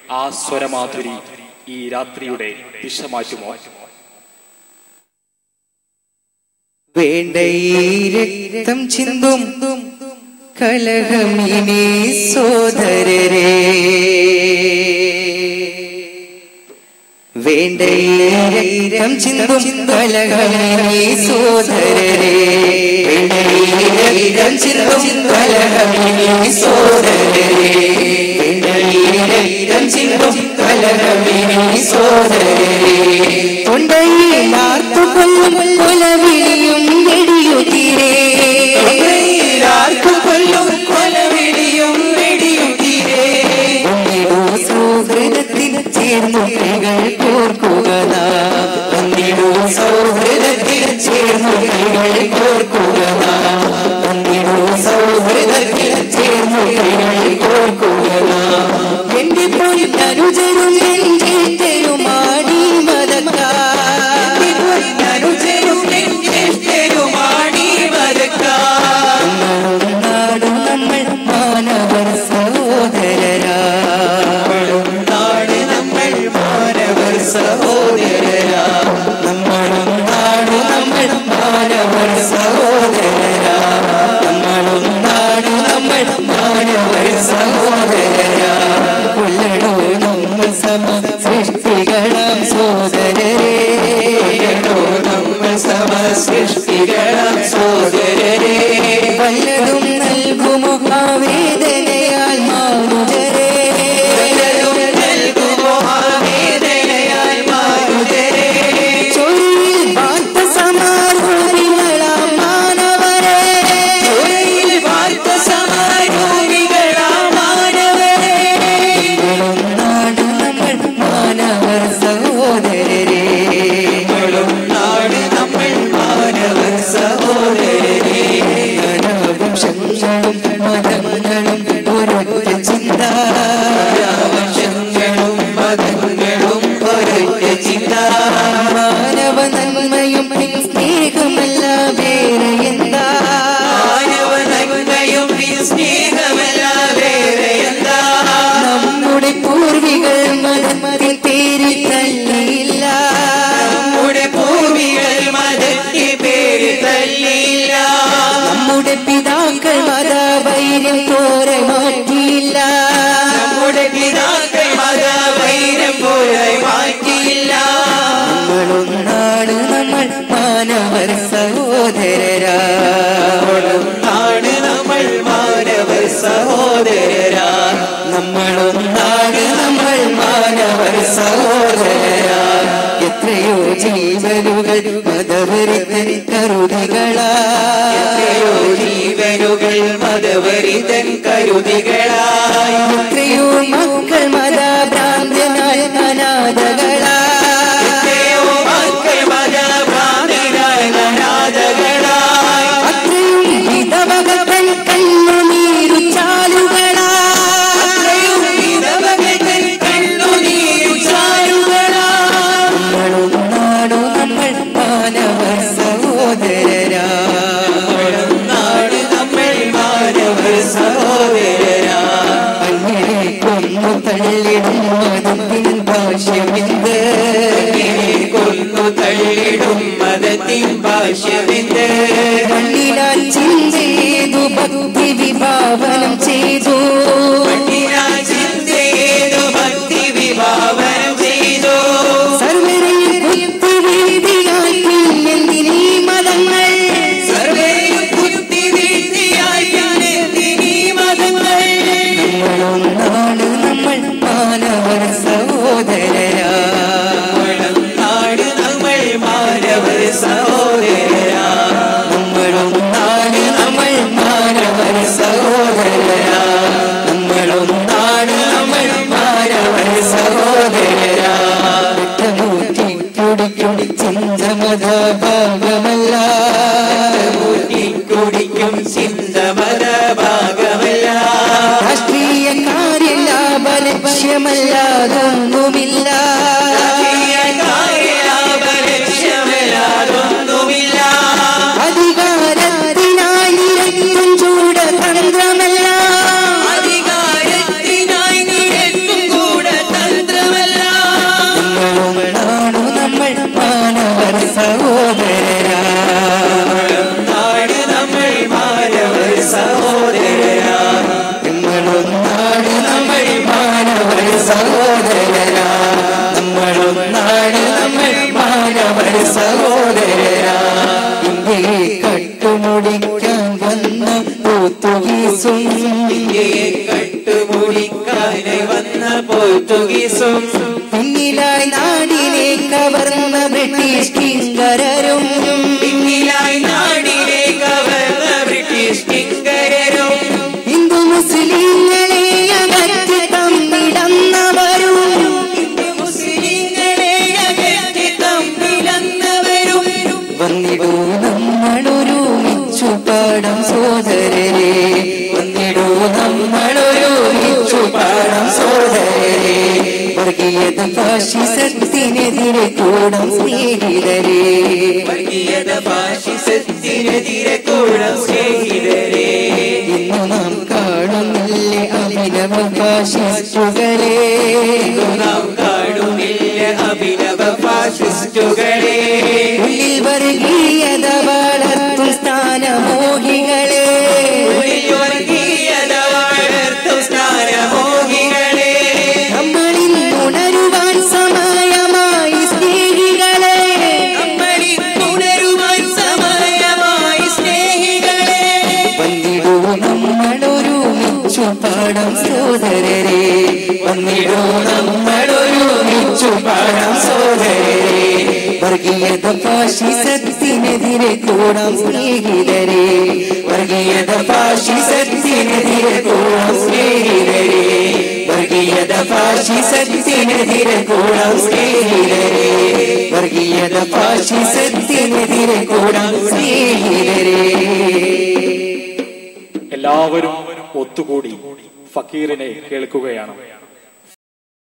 ആ സ്വരമാധുരി ഈ രാത്രിയുടെ ദിശ മാറ്റുമോ വേണ്ട ഈ രക്തം ചിന്തും കലഹമിനി സോദരരെ വേണ്ട ഈ രക്തം ചിന്തും കലഹമിനി സോദരരെ വേണ്ട ഈ രക്തം ചിന്തും കലഹമിനി സോദരരെ വേണ്ട ഈ രക്തം ചിന്തും കലഹമിനി സോദരരെ തൊണ്ടയിൽ ആർത്തുകൊല്ലും കൊലവിളിയും വെടിയുതിരേ ആർത്തുകൊല്ലും കൊലവിളിയും വെടിയുതിരേ സൗഹൃദത്തിൽ ചേർന്നു കൈകൾ കോർക്കുക ഒന്നിടൂ സൗഹൃദത്തിൽ ചേർന്നു കൈകൾ കോർക്കുക ഒന്നിടൂ സൗഹൃദത്തിൽ ചേർന്നു കൈകൾ കോർക്കുക എന്റെ പൊന്നനുജരും നെഞ്ചേറ്റരുമാടി മതക്കാരുജരും നെഞ്ചേറ്റരുമാടി മതക്കാടും നാടും നമ്മൾ മാനവർ സഹോദരരാ നാട് നമ്മൾ മാനവർ സഹോദരരാ നമ്മളും നാട് നമ്മൾ മാനവർ സഹോദരരാ നമ്മളും നാട് നമ്മൾ മാനവർ സഹോദരരാ കൊല്ലടോ നമ്മൾ സമ സൃഷ്ടികളാം സോദരരേ കൊല്ലടോ നമ്മൾ സമ സൃഷ്ടികളാം സോദരരേ വല്ലതും നൽകുമോ ആവേദനയാൽ മാറുതരേ വല്ലതും നൽകുമോ ആവേദനയാൽ മാറുതരേ ചൊരിയിൽ വാർത്ത സമാരോഹികളാം മാനവരേ ചൊരിയിൽ വാർത്ത സമാരോഹികളാം മാനവരേ നിങ്ങളും നാട് നമ്മൾ മാനവർ സഹോദരരേ നിങ്ങളും നാട് നമ്മൾ മാനവർ സഹോദരരേ ധനവും ശങ്ങളും മതങ്ങളും ഒരൊറ്റ ചിന്ത വശങ്ങളും മതങ്ങളും ഒരൊറ്റ ചിന്ത മാനവ നന്മയും സ്നേഹമല്ല വേറെ എന്താ മാനവ നന്മയും സ്നേഹമല്ല വേറെ എന്താ നമ്മുടെ പൂർവികൾ മതത്തിൻ പേര് തല്ലിയില്ല നമ്മുടെ പൂർവികൾ മതത്തിൻ പേര് തല്ലിയില്ല നമ്മുടെ പിതാക്കൾ മതവൈര്യം പോരെ മാറ്റിയില്ല നമ്മുടെ പിതാക്കൾ മതവൈര്യം പോരെ മാറ്റിയില്ല നമ്മളൊന്നാണ് നമ്മൾ മാനവർ സഹോദരരാ നാട് നമ്മൾ മാനവർ സഹോദരരാ നമ്മളൊന്നാണ് നമ്മൾ മാനവർ സഹോദരരാ എത്രയോ ജീവനുകൾ മതവരിതൻ കരുതികളാ എത്രയോ ജീവനുകൾ മതവരിതൻ കരുതികളായി എത്രയോ മക്കൾ മതഭ്രാന്തനായ അനാഥകളാ എത്രയോ മക്കൾ മതഭ്രാന്തനായ അനാഥകളായി അത്രയും വിധവകൾ തൻ കണ്ണുനീരു ചാലുകളാ അത്രയും വിധവകൾ തൻ കണ്ണുനീരു ചാലുകളാ നമ്മളും നാടും നമ്മൾ മാനവർ സഹോദരരാ നമ്മളും നാട് നമ്മൾ മാനവർ സഹോദരരാ അങ്ങനെ കൊന്നു തള്ളിടും മതത്തിൻ ഭാഷ്യമെന്ത് കൊന്നു തള്ളിടും മതത്തിൻ ഭാഷ്യമെന്ത് മണ്ണിലാൽ ചിന്തേതു ഭക്തി വിഭാവനം ചെയ്തു മണ്ണിലാൽ ചിന്തേതു ഭക്തി വിഭാവനം ചെയ്തു സർവരെയും കുത്തിവീതിയാക്കി എന്തിനീ മതങ്ങൾ സർവരെയും കുത്തിവീതിയാക്കി എന്തിനീ മതങ്ങൾ നമ്മളൊന്നാണ് നമ്മൾ മാനവർ സഹോദരരാ നമ്മളൊന്നാണ് നമ്മൾ മാനവർ സഹോദരരാ നമ്മളൊന്നാണ് നമ്മൾ മാനവർ സഹോദരരാ നമ്മളൊന്നാണ് നമ്മൾ മാനവർ സഹോദരരാ രക്തമൂറ്റി കുടിക്കും ചിന്തമത ഭാഗമല്ല കുടിക്കും ചിന്തമത ഭാഗമല്ല രാഷ്ട്രീയ കാര്യലാഭ ലക്ഷ്യമല്ലാതൊന്നുമില്ല രാഷ്ട്രീയ കാര്യലാഭ ലക്ഷ്യമല്ലാതൊന്നുമില്ല അധികാരത്തിനായി നിരത്തും ചൂട തന്ത്രമല്ല അധികാരത്തിനായി നിരത്തും ചൂട പോർച്ചുഗീസും പിന്നിലായി നാടിനെ കവർന്ന ബ്രിട്ടീഷ് കിങ്കരരും പിന്നിലായി നാടിനെ കവർന്ന ബ്രിട്ടീഷ് കിങ്കരരും ഹിന്ദു മുസ്ലിങ്ങളെ അകറ്റി തമ്മിടന്നവരും മുസ്ലിങ്ങളെ അകറ്റി തമ്മിലന്നവരും വന്നിടൂ നമ്മളൊരുമിച്ചു പാടം സോദരരെ വന്നിടൂ നമ്മളൊരുമിച്ചു പാടം സോദരരെ വർഗീയത ഫാഷിസത്തിനെതിരെ കൂടം സ്നേഹിതരെ വർഗീയത ഫാഷിസത്തിനെതിരെ കൂടം സ്നേഹിതരെ ഇന്നു നാം കാണുന്നില്ലേ അഭിനവ ഫാഷിസ്റ്റുകളെ നാം കാണുന്നില്ല അഭിനവ ഫാഷിസ്റ്റുകളെ ഉള്ളിൽ വർഗീയത വളർത്തും സ്ഥാനമോഹികളെ ഉള്ളിൽ വർഗീയത വളർത്തും സ്ഥാനമോഹികളെ നമ്മളിൽ ഉണരുവാൻ സമയമായി സ്നേഹികളെ നമ്മളിൽ ഉണരുവാൻ സമയമായി സ്നേഹികളെ വന്നിടൂ നമ്മളൊരുമിച്ചു പാടം സോദരരെ വന്നിടൂ നമ്മളൊരുമിച്ചു പാടം സോദരരെ വർഗീയത ഫാഷിസത്തിനെതിരെ കൂടാം സ്നേഹിതരെ വർഗീയത ഫാഷിസത്തിനെതിരെ കൂടാം സ്നേഹിതരെ വർഗീയത ഫാഷിസത്തിനെതിരെ കൂടാം സ്നേഹിതരെ വർഗീയത ഫാഷിസത്തിനെതിരെ കൂടാം സ്നേഹിതരെ എല്ലാവരും ഒത്തുകൂടി ഫക്കീറിനെ കേൾക്കുകയാണ്